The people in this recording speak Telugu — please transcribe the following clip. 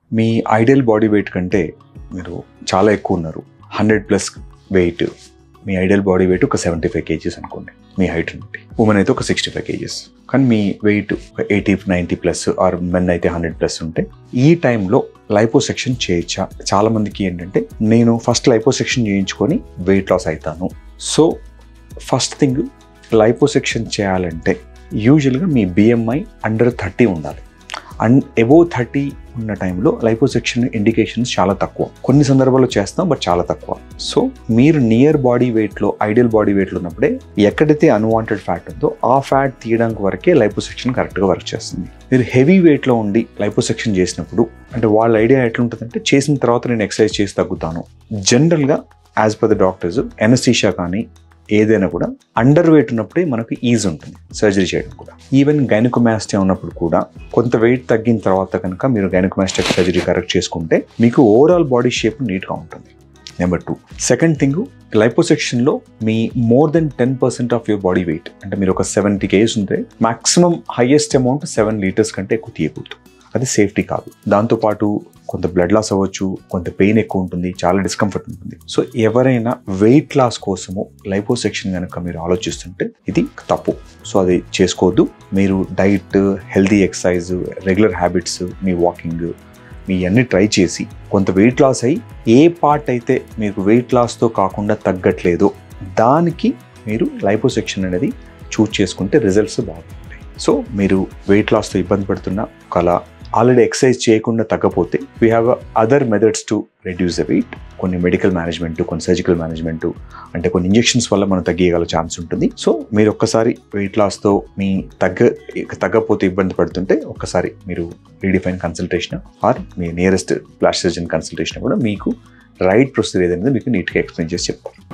మీ ఐడియల్ బాడీ వెయిట్ కంటే మీరు చాలా ఎక్కువ ఉన్నారు హండ్రెడ్ ప్లస్ వెయిట్ మీ ఐడియల్ బాడీ వెయిట్ ఒక సెవెంటీ ఫైవ్ కేజీస్ అనుకోండి మీ హైట్ నుండి ఉమెన్ అయితే ఒక సిక్స్టీ ఫైవ్ కేజీస్ కానీ మీ weight eighty ninety plus or men అయితే హండ్రెడ్ ప్లస్ ఉంటే ఈ టైంలో లైపోసెక్షన్ చేయొచ్చా చాలా మందికి ఏంటంటే నేను ఫస్ట్ లైపోసెక్షన్ చేయించుకొని వెయిట్ లాస్ అవుతాను సో ఫస్ట్ థింగ్ లైపోసెక్షన్ చేయాలంటే యూజువల్గా మీ బిఎంఐ అండర్ థర్టీ ఉండాలి అండ్ ఎబోవ్ థర్టీ ఉన్న టైంలో లైపోసెక్షన్ ఇండికేషన్స్ చాలా తక్కువ కొన్ని సందర్భాల్లో చేస్తాం బట్ చాలా తక్కువ సో మీరు నియర్ బాడీ వెయిట్లో ఐడియల్ బాడీ వెయిట్లో ఉన్నప్పుడే ఎక్కడైతే అన్వాంటెడ్ ఫ్యాట్ ఉందో ఆ ఫ్యాట్ తీయడానికి వరకే లైపోసెక్షన్ కరెక్ట్గా వర్క్ చేస్తుంది మీరు హెవీ వెయిట్లో ఉండి లైపోసెక్షన్ చేసినప్పుడు అంటే వాళ్ళ ఐడియా ఎట్లుంటుందంటే చేసిన తర్వాత నేను ఎక్సర్సైజ్ చేసి తగ్గుతాను జనరల్గా as per the doctors anaesthesia కానీ ఏదైనా కూడా అండర్ వెయిట్ ఉన్నప్పుడే మనకు ఈజీ ఉంటుంది సర్జరీ చేయడం కూడా ఈవెన్ గైనకోమాస్టియా ఉన్నప్పుడు కూడా కొంత వెయిట్ తగ్గిన తర్వాత కనుక మీరు గైనకోమాస్టిక్ సర్జరీ కరెక్ట్ చేసుకుంటే మీకు ఓవరాల్ బాడీ షేప్ నీట్గా ఉంటుంది నెంబర్ టూ సెకండ్ థింగ్ లైపోసెక్షన్లో మీ more than ten percent of your body weight అంటే మీరు ఒక సెవెంటీ కేజీస్ ఉంటే maximum highest amount seven litres కంటే ఎక్కువ తీయకూడదు అది సేఫ్టీ కాదు దాంతోపాటు కొంత బ్లడ్ లాస్ అవ్వచ్చు కొంత పెయిన్ ఎక్కువ ఉంటుంది చాలా డిస్కంఫర్ట్ ఉంటుంది సో ఎవరైనా వెయిట్ లాస్ కోసము లైపోసెక్షన్ కనుక మీరు ఆలోచిస్తుంటే ఇది తప్పు సో అది చేసుకోవద్దు మీరు diet healthy exercise regular habits మీ వాకింగ్ మీ అన్ని ట్రై చేసి కొంత వెయిట్ లాస్ అయ్యి ఏ పార్ట్ అయితే మీకు వెయిట్ లాస్తో కాకుండా తగ్గట్లేదో దానికి మీరు లైపోసెక్షన్ అనేది చూస్ చేసుకుంటే రిజల్ట్స్ బాగుంటాయి సో మీరు వెయిట్ లాస్తో ఇబ్బంది పడుతున్న ఒకలా ఆల్రెడీ ఎక్సర్సైజ్ చేయకుండా తగ్గపోతే we have other methods to reduce the weight కొన్ని మెడికల్ మేనేజ్మెంట్ కొన్ని సర్జికల్ మేనేజ్మెంట్ అంటే కొన్ని ఇంజెక్షన్స్ వల్ల మనం తగ్గగల ఛాన్స్ ఉంటుంది సో మీరు ఒక్కసారి వెయిట్ లాస్తో మీ తగ్గ తగ్గపోతే ఇబ్బంది పడుతుంటే ఒక్కసారి మీరు రీడిఫైన్ కన్సల్టేషన్ ఆర్ మీ నియరెస్ట్ ప్లాస్టిక్ సర్జన్ కన్సల్టేషన్ కూడా మీకు రైట్ ప్రొసీజర్ ఏదైనా మీకు నీట్గా ఎక్స్ప్లెయిన్ చేసి చెప్తారు